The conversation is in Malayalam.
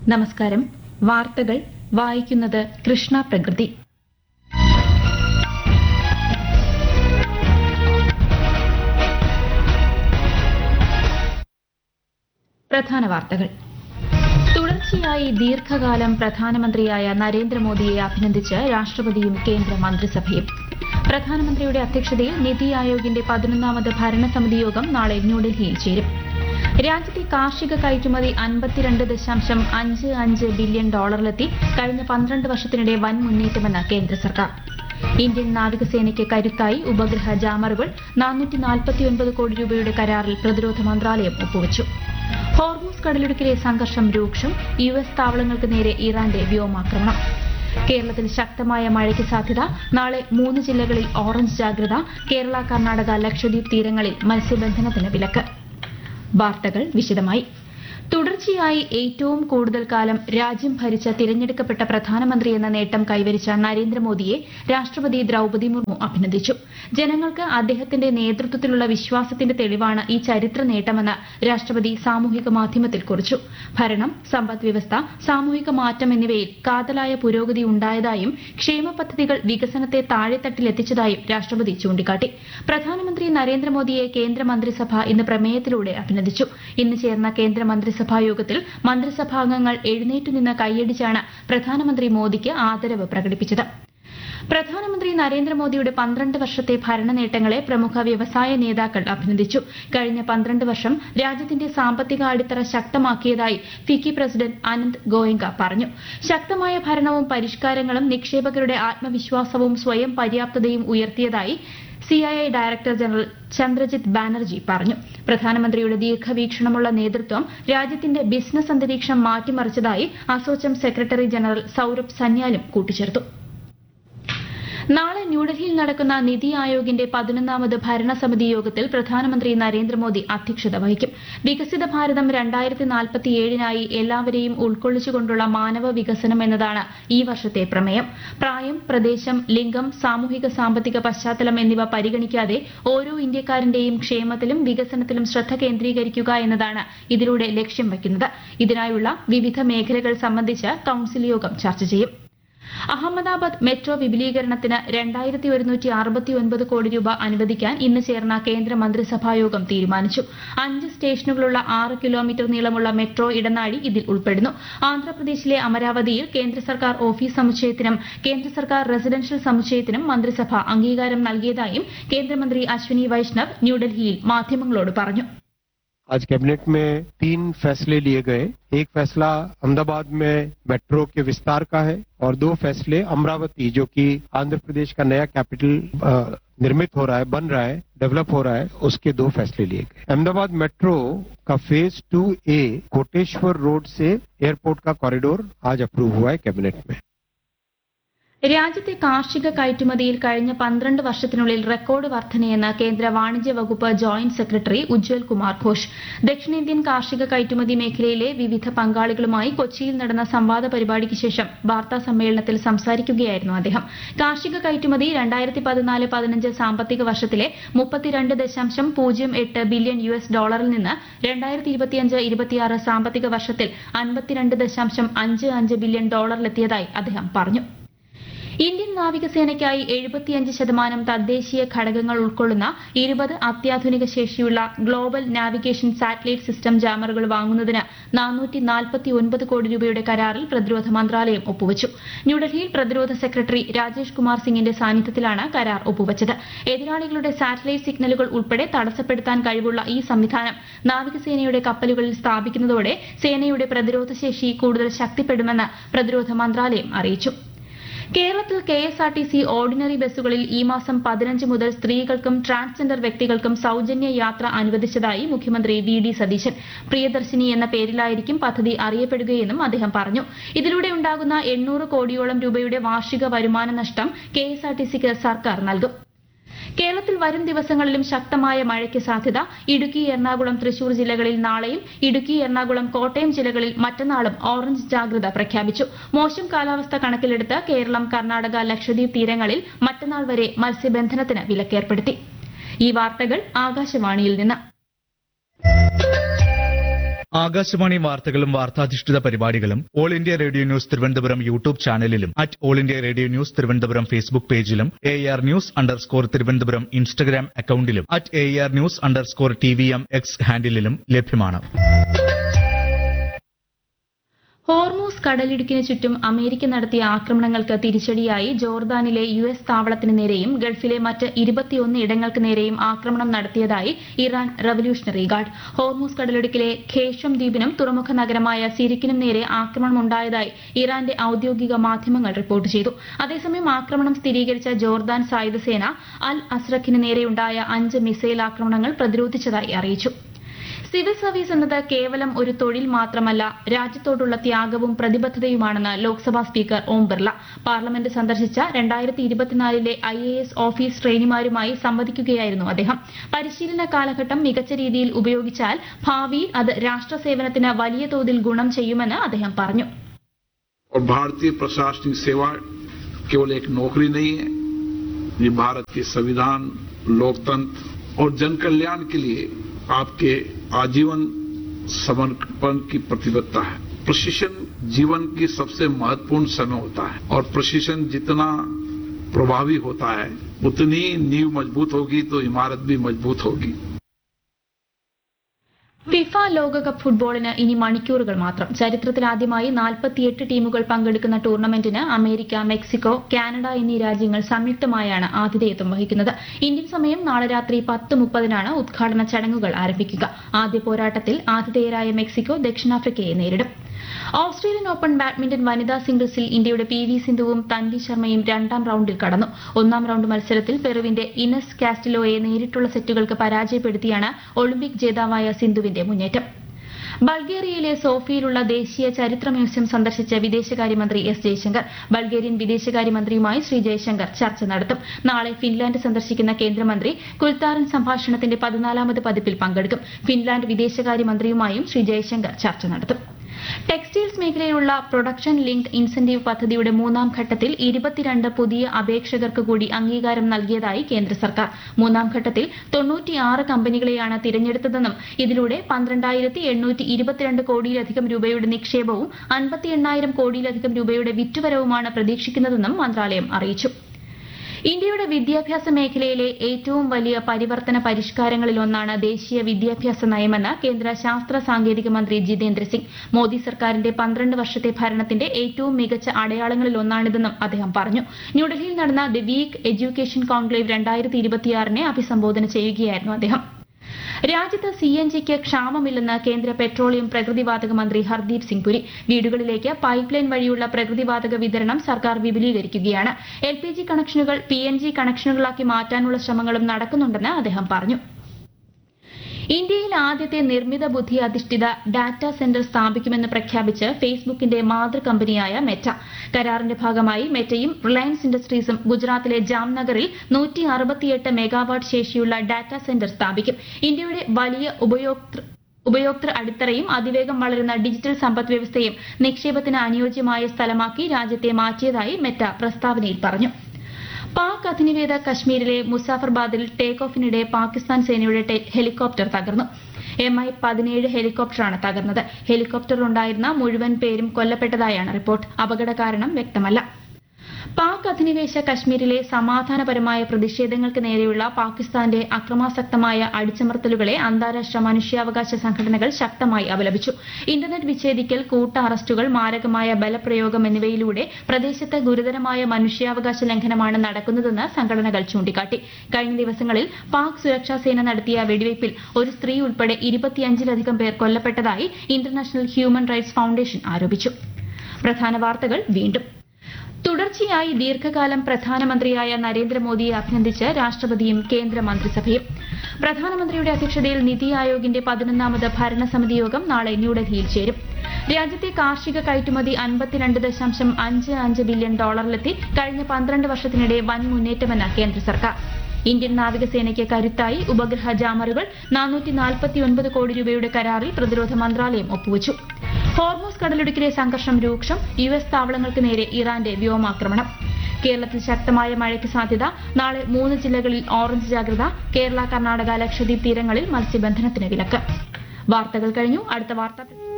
നമസ്കാരം വാർത്തകൾ വായിക്കുന്നത് കൃഷ്ണ പ്രകൃതി പ്രധാന വാർത്തകൾ തുടർച്ചയായി ദീർഘകാലം പ്രധാനമന്ത്രിയായ നരേന്ദ്രമോദിയെ അഭിനന്ദിച്ച് രാഷ്ട്രപതിയും കേന്ദ്ര മന്ത്രിസഭയും പ്രധാനമന്ത്രിയുടെ അധ്യക്ഷതയിൽ നിതി ആയോഗിന്റെ പതിനൊന്നാമത് ഭരണസമിതി യോഗം നാളെ ന്യൂഡൽഹിയിൽ ചേരും രാജ്യത്തെ കാർഷിക കയറ്റുമതി അൻപത്തിരണ്ട് ദശാംശം അഞ്ച് അഞ്ച് ബില്യൺ ഡോളറിലെത്തി കഴിഞ്ഞ പന്ത്രണ്ട് വർഷത്തിനിടെ വൻ മുന്നേറ്റമെന്ന് കേന്ദ്ര സർക്കാർ ഇന്ത്യൻ നാവികസേനയ്ക്ക് കരുത്തായി ഉപഗ്രഹ ജാമറുകൾ നാനൂറ്റി നാൽപ്പത്തിയൊൻപത് കോടി രൂപയുടെ കരാറിൽ പ്രതിരോധ മന്ത്രാലയം ഒപ്പുവച്ചു ഹോർമൂസ് കടലിടുക്കിലെ സംഘർഷം രൂക്ഷം യു എസ് താവളങ്ങൾക്ക് നേരെ ഇറാന്റെ വ്യോമാക്രമണം കേരളത്തിൽ ശക്തമായ മഴയ്ക്ക് സാധ്യത നാളെ മൂന്ന് ജില്ലകളിൽ ഓറഞ്ച് ജാഗ്രത കേരള കർണാടക ലക്ഷദ്വീപ് തീരങ്ങളിൽ മത്സ്യബന്ധനത്തിന് വിലക്ക് വാർത്തകൾ വിശദമായി തുടർച്ചയായി ഏറ്റവും കൂടുതൽ കാലം രാജ്യം ഭരിച്ച തിരഞ്ഞെടുക്കപ്പെട്ട പ്രധാനമന്ത്രി എന്ന നേട്ടം കൈവരിച്ച നരേന്ദ്രമോദിയെ രാഷ്ട്രപതി ദ്രൌപതി മുർമു അഭിനന്ദിച്ചു ജനങ്ങൾക്ക് അദ്ദേഹത്തിന്റെ നേതൃത്വത്തിലുള്ള വിശ്വാസത്തിന്റെ തെളിവാണ് ഈ ചരിത്ര നേട്ടമെന്ന് രാഷ്ട്രപതി സാമൂഹിക മാധ്യമത്തിൽ കുറിച്ചു ഭരണം സമ്പദ് വ്യവസ്ഥ സാമൂഹിക മാറ്റം എന്നിവയിൽ കാതലായ പുരോഗതി ഉണ്ടായതായും ക്ഷേമ പദ്ധതികൾ വികസനത്തെ താഴെത്തട്ടിലെത്തിച്ചതായും രാഷ്ട്രപതി ചൂണ്ടിക്കാട്ടി പ്രധാനമന്ത്രി നരേന്ദ്രമോദിയെ കേന്ദ്രമന്ത്രിസഭ ഇന്ന് പ്രമേയത്തിലൂടെ അഭിനന്ദിച്ചു ഇന്ന് ചേർന്ന കേന്ദ്ര മന്ത്രിസഭാ യോഗത്തിൽ മന്ത്രിസഭാംഗങ്ങൾ എഴുന്നേറ്റുനിന്ന് കൈയടിച്ചാണ് പ്രധാനമന്ത്രി മോദിക്ക് ആദരവ് പ്രകടിപ്പിച്ചത് പ്രധാനമന്ത്രി നരേന്ദ്രമോദിയുടെ പന്ത്രണ്ട് വർഷത്തെ ഭരണ നേട്ടങ്ങളെ പ്രമുഖ വ്യവസായ നേതാക്കൾ അഭിനന്ദിച്ചു കഴിഞ്ഞ പന്ത്രണ്ട് വർഷം രാജ്യത്തിന്റെ സാമ്പത്തിക അടിത്തറ ശക്തമാക്കിയതായി ഫിക്കി പ്രസിഡന്റ് അനന്ത് ഗോയങ്ക പറഞ്ഞു ശക്തമായ ഭരണവും പരിഷ്കാരങ്ങളും നിക്ഷേപകരുടെ ആത്മവിശ്വാസവും സ്വയം പര്യാപ്തതയും ഉയർത്തിയതായി CII director general Chandrajit Banerjee പറഞ്ഞു പ്രധാനമന്ത്രിയുടെ ദീർഘവീക്ഷണമുള്ള നേതൃത്വം രാജ്യത്തിന്റെ ബിസിനസ് അന്തരീക്ഷം മാറ്റിമറിച്ചതായി അസോച്ചം സെക്രട്ടറി ജനറൽ സൌരഭ് സന്യാലും കൂട്ടിച്ചേർത്തു നാളെ ന്യൂഡൽഹിയിൽ നടക്കുന്ന നിതി ആയോഗിന്റെ പതിനൊന്നാമത് ഭരണസമിതി യോഗത്തിൽ പ്രധാനമന്ത്രി നരേന്ദ്രമോദി അധ്യക്ഷത വഹിക്കും വികസിത ഭാരതം രണ്ടായിരത്തി നാൽപ്പത്തിയേഴിനായി എല്ലാവരെയും ഉൾക്കൊള്ളിച്ചുകൊണ്ടുള്ള മാനവ വികസനം എന്നതാണ് ഈ വർഷത്തെ പ്രമേയം പ്രായം പ്രദേശം ലിംഗം സാമൂഹിക സാമ്പത്തിക പശ്ചാത്തലം എന്നിവ പരിഗണിക്കാതെ ഓരോ ഇന്ത്യക്കാരന്റെയും ക്ഷേമത്തിലും വികസനത്തിലും ശ്രദ്ധ കേന്ദ്രീകരിക്കുക എന്നതാണ് ഇതിലൂടെ ലക്ഷ്യം വയ്ക്കുന്നത് ഇതിനായുള്ള വിവിധ മേഖലകൾ സംബന്ധിച്ച് കൌൺസിൽ യോഗം ചർച്ച ചെയ്യും അഹമ്മദാബാദ് മെട്രോ വിപുലീകരണത്തിന് രണ്ടായിരത്തി ഒരുന്നൂറ്റി അറുപത്തിയൊൻപത് കോടി രൂപ അനുവദിക്കാൻ ഇന്ന് ചേർന്ന കേന്ദ്ര മന്ത്രിസഭായോഗം തീരുമാനിച്ചു അഞ്ച് സ്റ്റേഷനുകളുള്ള ആറ് കിലോമീറ്റർ നീളമുള്ള മെട്രോ ഇടനാഴി ഇതിൽ ഉൾപ്പെടുന്നു ആന്ധ്രാപ്രദേശിലെ അമരാവതിയിൽ കേന്ദ്ര സർക്കാർ ഓഫീസ് സമുച്ചയത്തിനും കേന്ദ്ര സർക്കാർ റെസിഡൻഷ്യൽ സമുച്ചയത്തിനും മന്ത്രിസഭ അംഗീകാരം നൽകിയതായും കേന്ദ്രമന്ത്രി അശ്വിനി വൈഷ്ണവ് ന്യൂഡൽഹിയിൽ മാധ്യമങ്ങളോട് പറഞ്ഞു आज कैबिनेट में तीन फैसले लिए गए एक फैसला अहमदाबाद में मेट्रो के विस्तार का है और दो फैसले अमरावती जो कि आंध्र प्रदेश का नया कैपिटल अ, निर्मित हो रहा है बन रहा है डेवलप हो रहा है उसके दो फैसले लिए गए अहमदाबाद मेट्रो का phase two A Koteshwar road से एयरपोर्ट का कॉरिडोर आज अप्रूव हुआ है कैबिनेट में രാജ്യത്തെ കാർഷിക കയറ്റുമതിയിൽ കഴിഞ്ഞ പന്ത്രണ്ട് വർഷത്തിനുള്ളിൽ റെക്കോർഡ് വർധനയെന്ന് കേന്ദ്ര വാണിജ്യ വകുപ്പ് ജോയിന്റ് സെക്രട്ടറി ഉജ്വൽ കുമാർ ഘോഷ് ദക്ഷിണേന്ത്യൻ കാർഷിക കയറ്റുമതി മേഖലയിലെ വിവിധ പങ്കാളികളുമായി കൊച്ചിയിൽ നടന്ന സംവാദ പരിപാടിക്ക് ശേഷം വാർത്താ സമ്മേളനത്തിൽ സംസാരിക്കുകയായിരുന്നു അദ്ദേഹം കാർഷിക കയറ്റുമതി രണ്ടായിരത്തി പതിനാല് പതിനഞ്ച് സാമ്പത്തിക വർഷത്തിലെ മുപ്പത്തിരണ്ട് ദശാംശം പൂജ്യം എട്ട് ബില്യൺ യു എസ് ഡോളറിൽ നിന്ന് രണ്ടായിരത്തി ഇരുപത്തിയഞ്ച് ഇരുപത്തിയാറ് സാമ്പത്തിക വർഷത്തിൽ അൻപത്തിരണ്ട് ദശാംശം അഞ്ച് അഞ്ച് ബില്യൺ ഡോളറിലെത്തിയതായി അദ്ദേഹം പറഞ്ഞു ഇന്ത്യൻ നാവികസേനയ്ക്കായി എഴുപത്തിയഞ്ച് ശതമാനം തദ്ദേശീയ ഘടകങ്ങൾ ഉൾക്കൊള്ളുന്ന ഇരുപത് അത്യാധുനിക ശേഷിയുള്ള ഗ്ലോബൽ നാവിഗേഷൻ സാറ്റലൈറ്റ് സിസ്റ്റം ജാമറുകൾ വാങ്ങുന്നതിന് നാനൂറ്റി നാൽപ്പത്തി ഒൻപത് കോടി രൂപയുടെ കരാറിൽ പ്രതിരോധ മന്ത്രാലയം ഒപ്പുവച്ചു ന്യൂഡൽഹിയിൽ പ്രതിരോധ സെക്രട്ടറി രാജേഷ് കുമാർ സിംഗിന്റെ സാന്നിധ്യത്തിലാണ് കരാർ ഒപ്പുവച്ചത് എതിരാളികളുടെ സാറ്റലൈറ്റ് സിഗ്നലുകൾ ഉൾപ്പെടെ തടസ്സപ്പെടുത്താൻ കഴിവുള്ള ഈ സംവിധാനം നാവികസേനയുടെ കപ്പലുകളിൽ സ്ഥാപിക്കുന്നതോടെ സേനയുടെ പ്രതിരോധ ശേഷി കൂടുതൽ ശക്തിപ്പെടുമെന്ന് പ്രതിരോധ മന്ത്രാലയം അറിയിച്ചു കേരളത്തിൽ K S R T C ordinary ബസ്സുകളിൽ ഈ മാസം പതിനഞ്ച് മുതൽ സ്ത്രീകൾക്കും ട്രാൻസ്ജെൻഡർ വ്യക്തികൾക്കും സൌജന്യ യാത്ര അനുവദിച്ചതായി മുഖ്യമന്ത്രി വി ഡി സതീശൻ പ്രിയദർശിനി എന്ന പേരിലായിരിക്കും പദ്ധതി അറിയപ്പെടുകയെന്നും അദ്ദേഹം പറഞ്ഞു ഇതിലൂടെ ഉണ്ടാകുന്ന എണ്ണൂറ് കോടിയോളം രൂപയുടെ വാർഷിക വരുമാന നഷ്ടം കെ എസ് ആർ ടി സിക്ക് സർക്കാർ നൽകും കേരളത്തിൽ വരും ദിവസങ്ങളിലും ശക്തമായ മഴയ്ക്ക് സാധ്യത ഇടുക്കി എറണാകുളം തൃശൂർ ജില്ലകളിൽ നാളെയും ഇടുക്കി എറണാകുളം കോട്ടയം ജില്ലകളിൽ മറ്റന്നാളും ഓറഞ്ച് ജാഗ്രത പ്രഖ്യാപിച്ചു മോശം കാലാവസ്ഥ കണക്കിലെടുത്ത് കേരളം കർണാടക ലക്ഷദ്വീപ് തീരങ്ങളിൽ മറ്റന്നാൾ വരെ മത്സ്യബന്ധനത്തിന് വിലക്കേർപ്പെടുത്തി ഈ വാർത്തകൾ ആകാശവാണിയിൽ നിന്ന് ആകാശവാണി വാർത്തകളും വാർത്താധിഷ്ഠിത പരിപാടികളും all India radio news Thiruvananthapuram YouTube ചാനലിലും at all India radio news Thiruvananthapuram Facebook പേജിലും A R news underscore Thiruvananthapuram Instagram അക്കൌണ്ടിലും at A R news underscore T V M X ഹാൻഡിലും ലഭ്യമാണ് ഹോർമൂസ് കടലിടുക്കിന് ചുറ്റും അമേരിക്ക നടത്തിയ ആക്രമണങ്ങൾക്ക് തിരിച്ചടിയായി ജോർദാനിലെ യു എസ് താവളത്തിന് നേരെയും ഗൾഫിലെ മറ്റ് ഇരുപത്തിയൊന്ന് ഇടങ്ങൾക്ക് നേരെയും ആക്രമണം നടത്തിയതായി ഇറാൻ റവല്യൂഷണറി ഗാർഡ് ഹോർമൂസ് കടലിടുക്കിലെ ഖേഷം ദ്വീപിനും തുറമുഖ നഗരമായ സിരിക്കിനും നേരെ ആക്രമണമുണ്ടായതായി ഇറാന്റെ ഔദ്യോഗിക മാധ്യമങ്ങൾ റിപ്പോർട്ട് ചെയ്തു അതേസമയം ആക്രമണം സ്ഥിരീകരിച്ച ജോർദാൻ സായുധസേന അൽ അസ്രഖിന് നേരെയുണ്ടായ അഞ്ച് മിസൈൽ ആക്രമണങ്ങൾ പ്രതിരോധിച്ചതായി അറിയിച്ചു സിവിൽ സർവീസ് എന്നത് കേവലം ഒരു തൊഴിൽ മാത്രമല്ല രാജ്യത്തോടുള്ള ത്യാഗവും പ്രതിബദ്ധതയുമാണെന്ന് ലോക്സഭാ സ്പീക്കർ ഓം ബിർള പാർലമെന്റ് സന്ദർശിച്ച രണ്ടായിരത്തി ഇരുപത്തിനാലിലെ ഐ എ എസ് ഓഫീസ് ട്രെയിനിമാരുമായി സംവദിക്കുകയായിരുന്നു അദ്ദേഹം പരിശീലന കാലഘട്ടം മികച്ച രീതിയിൽ ഉപയോഗിച്ചാൽ ഭാവിയിൽ അത് രാഷ്ട്ര സേവനത്തിന് വലിയ തോതിൽ ഗുണം ചെയ്യുമെന്ന് അദ്ദേഹം പറഞ്ഞു और भारतीय प्रशासनिक सेवा केवल एक नौकरी नहीं है ये भारत के संविधान लोकतंत्र और जन कल्याण के लिए आपके आजीवन समर्पण की प्रतिबद्धता है प्रशिक्षण जीवन की सबसे महत्वपूर्ण समय होता है और प्रशिक्षण जितना प्रभावी होता है उतनी नींव मजबूत होगी तो इमारत भी मजबूत होगी ഫിഫ ലോകകപ്പ് ഫുട്ബോളിന് ഇനി മണിക്കൂറുകൾ മാത്രം ചരിത്രത്തിലാദ്യമായി നാൽപ്പത്തിയെട്ട് ടീമുകൾ പങ്കെടുക്കുന്ന ടൂർണമെന്റിന് അമേരിക്ക മെക്സിക്കോ കാനഡ എന്നീ രാജ്യങ്ങൾ സംയുക്തമായാണ് ആതിഥേയത്വം വഹിക്കുന്നത് ഇന്ത്യൻ സമയം നാളെ രാത്രി പത്ത് മുപ്പതിനാണ് ഉദ്ഘാടന ചടങ്ങുകൾ ആരംഭിക്കുക ആദ്യ പോരാട്ടത്തിൽ ആതിഥേയരായ മെക്സിക്കോ ദക്ഷിണാഫ്രിക്കയെ നേരിടും ഓസ്ട്രേലിയൻ ഓപ്പൺ ബാഡ്മിന്റൺ വനിതാ സിംഗിൾസിൽ ഇന്ത്യയുടെ പി വി സിന്ധുവും തൻവി ശർമ്മയും രണ്ടാം റൌണ്ടിൽ കടന്നു ഒന്നാം റൌണ്ട് മത്സരത്തിൽ പെറുവിന്റെ ഇനസ് കാസ്റ്റിലോയെ നേരിട്ടുള്ള സെറ്റുകൾക്ക് പരാജയപ്പെടുത്തിയാണ് ഒളിമ്പിക് ജേതാവായ സിന്ധുവിന്റെ മുന്നേറ്റം ബൾഗേറിയയിലെ സോഫിയയിലുള്ള ദേശീയ ചരിത്ര മ്യൂസിയം സന്ദർശിച്ച വിദേശകാര്യമന്ത്രി എസ് ജയശങ്കർ ബൾഗേറിയൻ വിദേശകാര്യമന്ത്രിയുമായി ശ്രീ ജയശങ്കർ ചർച്ച നടത്തും നാളെ ഫിൻലാൻഡ് സന്ദർശിക്കുന്ന കേന്ദ്രമന്ത്രി കുൽത്താരൻ സംഭാഷണത്തിന്റെ പതിനാലാമത് പതിപ്പിൽ പങ്കെടുക്കും ഫിൻലാൻഡ് വിദേശകാര്യമന്ത്രിയുമായും ശ്രീ ജയശങ്കർ ചർച്ച നടത്തും ടെക്സ്റ്റൈൽസ് മേഖലയിലുള്ള പ്രൊഡക്ഷൻ ലിങ്ക്ഡ് ഇൻസെന്റീവ് പദ്ധതിയുടെ മൂന്നാം ഘട്ടത്തിൽ ഇരുപത്തിരണ്ട് പുതിയ അപേക്ഷകർക്ക് കൂടി അംഗീകാരം നൽകിയതായി കേന്ദ്ര സർക്കാർ മൂന്നാം ഘട്ടത്തിൽ തൊണ്ണൂറ്റിയാറ് കമ്പനികളെയാണ് തിരഞ്ഞെടുത്തതെന്നും ഇതിലൂടെ പന്ത്രണ്ടായിരത്തി എണ്ണൂറ്റി ഇരുപത്തിരണ്ട് കോടിയിലധികം രൂപയുടെ നിക്ഷേപവും അൻപത്തി എണ്ണായിരം കോടിയിലധികം രൂപയുടെ വിറ്റുവരവുമാണ് പ്രതീക്ഷിക്കുന്നതെന്നും മന്ത്രാലയം അറിയിച്ചു ഇന്ത്യയുടെ വിദ്യാഭ്യാസ മേഖലയിലെ ഏറ്റവും വലിയ പരിവർത്തന പരിഷ്കാരങ്ങളിലൊന്നാണ് ദേശീയ വിദ്യാഭ്യാസ നയമെന്ന് കേന്ദ്ര ശാസ്ത്ര സാങ്കേതിക മന്ത്രി ജിതേന്ദ്ര സിംഗ് മോദി സർക്കാരിന്റെ പന്ത്രണ്ട് വർഷത്തെ ഭരണത്തിന്റെ ഏറ്റവും മികച്ച അടയാളങ്ങളിലൊന്നാണിതെന്നും അദ്ദേഹം പറഞ്ഞു ന്യൂഡൽഹിയിൽ നടന്ന ദി വീക്ക് എഡ്യൂക്കേഷൻ കോൺക്ലേവ് രണ്ടായിരത്തി ഇരുപത്തിയാറിനെ അഭിസംബോധന ചെയ്യുകയായിരുന്നു അദ്ദേഹം രാജ്യത്ത് സി എൻ ജിക്ക് ക്ഷാമമില്ലെന്ന് കേന്ദ്ര പെട്രോളിയം പ്രകൃതിവാതക മന്ത്രി ഹർദീപ് സിംഗ് പുരി വീടുകളിലേക്ക് പൈപ്പ് ലൈൻ വഴിയുള്ള പ്രകൃതിവാതക വിതരണം സർക്കാർ വിപുലീകരിക്കുകയാണ് എൽ പി ജി കണക്ഷനുകൾ പി എൻ ജി കണക്ഷനുകളാക്കി മാറ്റാനുള്ള ശ്രമങ്ങളും നടക്കുന്നുണ്ടെന്ന് അദ്ദേഹം പറഞ്ഞു ഇന്ത്യയിൽ ആദ്യത്തെ നിർമ്മിത ബുദ്ധി അധിഷ്ഠിത ഡാറ്റാ സെന്റർ സ്ഥാപിക്കുമെന്ന് പ്രഖ്യാപിച്ച് ഫേസ്ബുക്കിന്റെ മാതൃ കമ്പനിയായ മെറ്റ കരാറിന്റെ ഭാഗമായി മെറ്റയും റിലയൻസ് ഇൻഡസ്ട്രീസും ഗുജറാത്തിലെ ജാംനഗറിൽ നൂറ്റി അറുപത്തിയെട്ട് മെഗാവാട്ട് ശേഷിയുള്ള ഡാറ്റാ സെന്റർ സ്ഥാപിക്കും ഇന്ത്യയുടെ വലിയ ഉപയോക്തൃ ഉപയോക്തൃ അടിത്തറയും അതിവേഗം വളരുന്ന ഡിജിറ്റൽ സമ്പദ് വ്യവസ്ഥയും നിക്ഷേപത്തിന് അനുയോജ്യമായ സ്ഥലമാക്കി രാജ്യത്തെ മാറ്റിയതായി മെറ്റ പ്രസ്താവനയിൽ പറഞ്ഞു പാക് അധിനിവേശ കശ്മീരിലെ മുസാഫർബാദിൽ ടേക്ക് ഓഫിനിടെ പാകിസ്ഥാൻ സേനയുടെ ടെ- ഹെലികോപ്റ്റർ തകർന്നു എം ഐ പതിനേഴ് ഹെലികോപ്റ്ററാണ് തകർന്നത് ഹെലികോപ്റ്ററിലുണ്ടായിരുന്ന മുഴുവൻ പേരും കൊല്ലപ്പെട്ടതായാണ് റിപ്പോർട്ട് അപകട കാരണം വ്യക്തമല്ല പാക് അധിനിവേശ കശ്മീരിലെ സമാധാനപരമായ പ്രതിഷേധങ്ങൾക്ക് നേരെയുള്ള പാകിസ്ഥാന്റെ അക്രമാസക്തമായ അടിച്ചമർത്തലുകളെ അന്താരാഷ്ട്ര മനുഷ്യാവകാശ സംഘടനകൾ ശക്തമായി അപലപിച്ചു ഇന്റർനെറ്റ് വിച്ഛേദിക്കൽ കൂട്ട അറസ്റ്റുകൾ മാരകമായ ബലപ്രയോഗം എന്നിവയിലൂടെ പ്രദേശത്ത് ഗുരുതരമായ മനുഷ്യാവകാശ ലംഘനമാണ് നടക്കുന്നതെന്ന് സംഘടനകൾ ചൂണ്ടിക്കാട്ടി കഴിഞ്ഞ ദിവസങ്ങളിൽ പാക് സുരക്ഷാ സേന നടത്തിയ വെടിവയ്പിൽ ഒരു സ്ത്രീ ഉൾപ്പെടെ ഇരുപത്തിയഞ്ചിലധികം പേർ കൊല്ലപ്പെട്ടതായി ഇന്റർനാഷണൽ ഹ്യൂമൻ റൈറ്റ്സ് ഫൌണ്ടേഷൻ ആരോപിച്ചു പ്രധാന വാർത്തകൾ വീണ്ടും തുടർച്ചയായി ദീർഘകാലം പ്രധാനമന്ത്രിയായ നരേന്ദ്രമോദിയെ അഭിനന്ദിച്ച് രാഷ്ട്രപതിയും കേന്ദ്ര മന്ത്രിസഭയും പ്രധാനമന്ത്രിയുടെ അധ്യക്ഷതയിൽ നിതി ആയോഗിന്റെ പതിനൊന്നാമത് ഭരണസമിതി യോഗം നാളെ ന്യൂഡൽഹിയിൽ ചേരും രാജ്യത്തെ കാർഷിക കയറ്റുമതി അൻപത്തിരണ്ട് ദശാംശം അഞ്ച് അഞ്ച് ബില്യൺ ഡോളറിലെത്തി കഴിഞ്ഞ പന്ത്രണ്ട് വർഷത്തിനിടെ വൻ മുന്നേറ്റമെന്ന് കേന്ദ്ര സർക്കാർ ഇന്ത്യൻ നാവികസേനയ്ക്ക് കരുത്തായി ഉപഗ്രഹ ജാമറുകൾ നാനൂറ്റി നാൽപ്പത്തിയൊൻപത് കോടി രൂപയുടെ കരാറിൽ പ്രതിരോധ മന്ത്രാലയം ഒപ്പുവച്ചു ഹോർമോസ് കടലിടുക്കിലെ സംഘർഷം രൂക്ഷം യു എസ് താവളങ്ങൾക്ക് നേരെ ഇറാന്റെ വ്യോമാക്രമണം കേരളത്തിൽ ശക്തമായ മഴയ്ക്ക് സാധ്യത നാളെ മൂന്ന് ജില്ലകളിൽ ഓറഞ്ച് ജാഗ്രത കേരള കർണാടക ലക്ഷദ്വീപ് തീരങ്ങളിൽ മത്സ്യബന്ധനത്തിന് വിലക്ക് വാർത്തകൾ കഴിഞ്ഞു അടുത്ത വാർത്ത